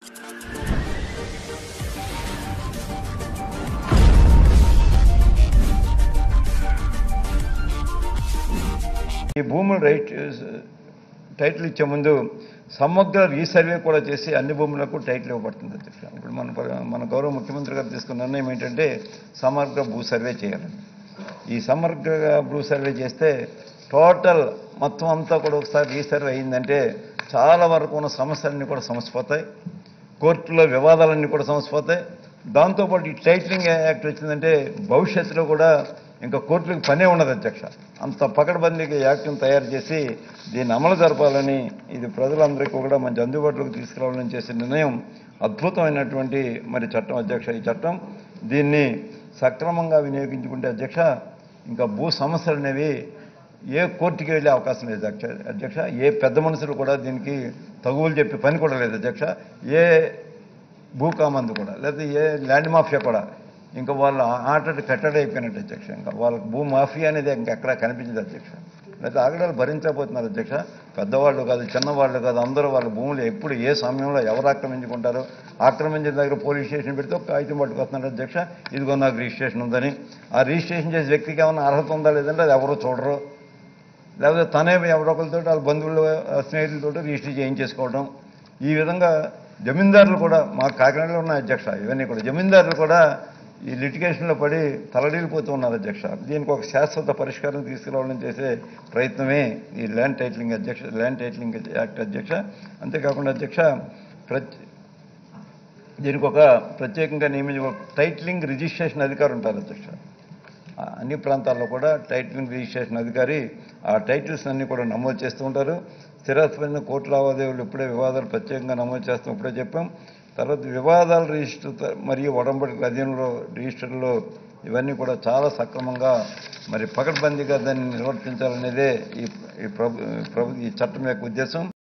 ఈ భూములు right title ఇచ్చే ముందు సమగ్ర రీసర్వే కూడా చేసి అన్ని భూములకు టైటిల్ ఇవ్వబడుతుంది అధ్యక్ష ఇప్పుడు మన ప్ర- మన గౌరవ ముఖ్యమంత్రి గారు తీసుకున్న నిర్ణయం ఏంటంటే సమగ్ర భూ సర్వే చేయాలని ఈ సమగ్ర భూ సర్వే చేస్తే టోటల్ మొత్తం అంతా కూడా ఒకసారి రీసర్వే అయిందంటే చాలా వరకు ఉన్న సమస్యలన్నీ కూడా సమసిపోతాయి కోర్టులో వివాదాలన్నీ కూడా సమసిపోతాయి దాంతోపాటు ఈ టైటిలింగ్ యాక్ట్ వచ్చిందంటే భవిష్యత్తులో కూడా ఇంకా కోర్టులకు పనే ఉండదు అధ్యక్ష అంత పకడ్బందీగా యాక్ట్ని తయారు చేసి దీన్ని అమలు జరపాలని ఇది ప్రజలందరికీ కూడా మంచి అందుబాటులోకి తీసుకురావాలని చేసే నిర్ణయం అద్భుతమైనటువంటి మరి చట్టం అధ్యక్ష ఈ చట్టం దీన్ని సక్రమంగా వినియోగించుకుంటే అధ్యక్ష ఇంకా భూ సమస్యలు అనేవి ఏ కోర్టుకి వెళ్ళే అవకాశం లేదు అధ్యక్ష అధ్యక్ష ఏ పెద్ద మనుషులు కూడా దీనికి తగువులు చెప్పే పని కూడా లేదు అధ్యక్ష ఏ భూకామందు కూడా లేదా ఏ ల్యాండ్ మాఫియా కూడా ఇంకా వాళ్ళ ఆట కట్టడి అయిపోయినట్టు అధ్యక్ష ఇంకా వాళ్ళకి భూ మాఫియా అనేది ఇంకెక్కడ కనిపించదు అధ్యక్ష లేదా ఆగడాలు భరించబోతున్నారు అధ్యక్ష పెద్దవాళ్ళు కాదు చిన్నవాళ్ళు కాదు అందరూ వాళ్ళ భూములు ఎప్పుడు ఏ సమయంలో ఎవరు ఆక్రమించుకుంటారో ఆక్రమించిన దగ్గర పోలీస్ స్టేషన్ పెడితే ఒక కాగితం పట్టుకొస్తున్నారు అధ్యక్ష ఇదిగో నాకు రిజిస్ట్రేషన్ ఉందని ఆ రిజిస్ట్రేషన్ చేసే వ్యక్తికి ఏమైనా అర్హత ఉందా లేదంటే అది ఎవరో చూడరు లేకపోతే తనే ఎవరొకరితో వాళ్ళ బంధువులు ఆ స్నేహితులతో రిజిస్టర్ చేయించేసుకోవడం ఈ విధంగా జమీందారులు కూడా మా కాకినాడలో ఉన్న అధ్యక్ష ఇవన్నీ కూడా జమీందారులు కూడా ఈ లిటిగేషన్లో పడి తలడిల్లిపోతూ ఉన్నారు అధ్యక్ష దీనికి ఒక శాశ్వత పరిష్కారం తీసుకురావాలని చేసే ప్రయత్నమే ఈ ల్యాండ్ టైటిలింగ్ అధ్యక్ష ల్యాండ్ టైటిలింగ్ యాక్ట్ అధ్యక్ష అంతేకాకుండా అధ్యక్ష ప్రతి దీనికి ఒక ప్రత్యేకంగా నియమించ ఒక టైటిలింగ్ రిజిస్ట్రేషన్ అధికారి ఉంటారు అధ్యక్ష ఆ అన్ని ప్రాంతాల్లో కూడా టైటిలింగ్ రిజిస్ట్రేషన్ అధికారి ఆ టైటిల్స్ అన్ని కూడా నమోదు చేస్తూ ఉంటారు స్థిరాస్పదిన కోర్టు లావాదేవీలు ఇప్పుడే వివాదాలు ప్రత్యేకంగా నమోదు చేస్తాం ఇప్పుడే చెప్పాం తర్వాత వివాదాల రిజిస్టర్ త- మరియు ఒడంబడి అధీనంలో రిజిస్టర్లో ఇవన్నీ కూడా చాలా సక్రమంగా మరి పకడ్బందీగా దాన్ని నిర్వర్తించాలనేదే ఈ ఈ ప్రభు ప్రభు ఈ చట్టం యొక్క ఉద్దేశం